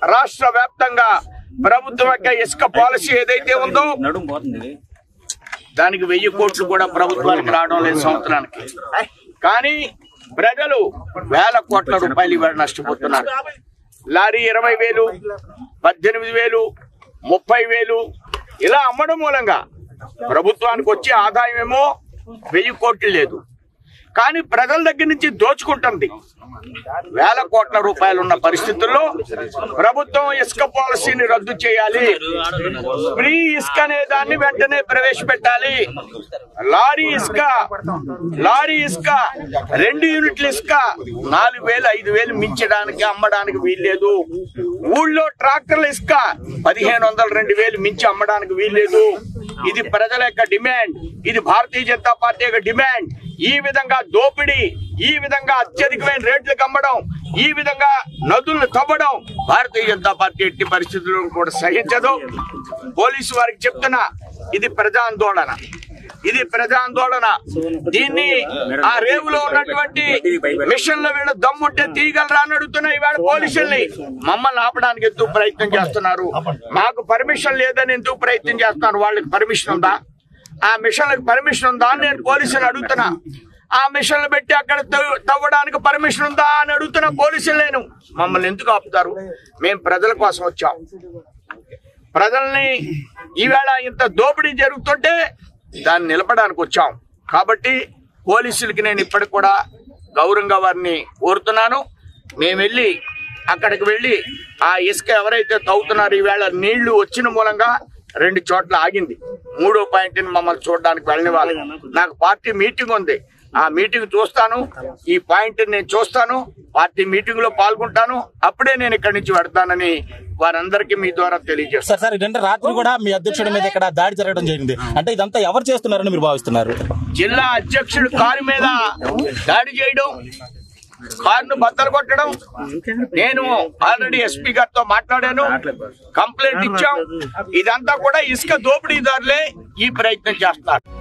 రాష్ట్ర వ్యాప్తంగా ప్రభుత్వం యొక్క ఇసుక పాలసీ ఏదైతే ఉందో నడుము పోతుంది దానికి వెయ్యి కోట్లు కూడా ప్రభుత్వానికి రావడం లేదు సంవత్సరానికి కానీ ప్రజలు వేల కోట్ల రూపాయలు ఇవాళ నష్టపోతున్నారు లారీ ఇరవై వేలు పద్దెనిమిది వేలు ముప్పై వేలు ఇలా అమ్మడం మూలంగా ప్రభుత్వానికి వచ్చే ఆదాయం ఏమో వెయ్యి కోట్లు లేదు కానీ ప్రజల దగ్గర నుంచి దోచుకుంటుంది వేల కోట్ల రూపాయలు ఉన్న పరిస్థితుల్లో ప్రభుత్వం ఇసుక పాలసీని రద్దు చేయాలి ఫ్రీ ఇసుక అనే దాన్ని వెంటనే ప్రవేశపెట్టాలి లారీ ఇసుక లారీ ఇసుక రెండు యూనిట్ల ఇసుక నాలుగు వేలు ఐదు వేలు మించడానికి అమ్మడానికి వీల్లేదు ఊళ్ళో ట్రాక్టర్ల ఇసుక పదిహేను వందలు రెండు వేలు మించి అమ్మడానికి వీల్లేదు ఇది ప్రజల యొక్క డిమాండ్ ఇది భారతీయ జనతా పార్టీ యొక్క డిమాండ్ ఈ విధంగా దోపిడీ ఈ విధంగా అత్యధికమైన రేట్లకు అమ్మడం ఈ విధంగా నదులను తవ్వడం భారతీయ జనతా పార్టీ ఎట్టి పరిస్థితుల్లో కూడా సహించదు పోలీసు వారికి చెప్తున్నా ఇది ప్రజా ఆందోళన ఇది ప్రజా ఆందోళన దీన్ని ఆ రేవులో ఉన్నటువంటి మిషన్ల వీళ్ళు దమ్ముంటే తీయగలరా అని అడుగుతున్నా ఇవాళ పోలీసుల్ని మమ్మల్ని ఆపడానికి ఎందుకు ప్రయత్నం చేస్తున్నారు మాకు పర్మిషన్ లేదని ఎందుకు ప్రయత్నం చేస్తున్నారు వాళ్ళకి పర్మిషన్ ఉందా ఆ మిషన్లకు పర్మిషన్ ఉందా అని నేను పోలీసులు అడుగుతున్నా ఆ మిషన్లు పెట్టి అక్కడ తవ్వ- తవ్వడానికి పర్మిషన్ ఉందా అని అడుగుతున్నా పోలీసులు నేను మమ్మల్ని ఎందుకు ఆపుతారు మేము ప్రజల కోసం వచ్చాం ప్రజల్ని ఈవేళ ఇంత దోపిడీ జరుగుతుంటే దాన్ని నిలపడానికి వచ్చాం కాబట్టి పోలీసులకి నేను ఇప్పటికి కూడా గౌరవంగా వారిని కోరుతున్నాను మేము వెళ్ళి అక్కడికి వెళ్ళి ఆ ఇసుక ఎవరైతే తవ్వుతున్నారో ఈవేళ నీళ్లు వచ్చిన మూలంగా రెండు చోట్ల ఆగింది మూడో పాయింట్ మమ్మల్ని చూడడానికి వెళ్ళని వాళ్ళు నాకు పార్టీ మీటింగ్ ఉంది ఆ మీటింగ్ చూస్తాను ఈ పాయింట్ నేను చూస్తాను పార్టీ మీటింగ్ లో పాల్గొంటాను అప్పుడే నేను ఇక్కడి నుంచి పెడతానని వారందరికీ మీ ద్వారా తెలియజేస్తాను సార్ సార్ ఇదంటే రాత్రి కూడా మీ అధ్యక్షుడి మీద ఇక్కడ దాడి జరగడం జరిగింది అంటే ఇదంతా ఎవరు చేస్తున్నారని మీరు భావిస్తున్నారు జిల్లా అధ్యక్షుడు కారు మీద దాడి చేయడం కారును బద్దలు కొట్టడం నేను ఆల్రెడీ ఎస్పీ గారితో మాట్లాడాను కంప్లైంట్ ఇచ్చాం ఇదంతా కూడా ఇసుక దోపిడీదారులే ఈ ప్రయత్నం చేస్తారు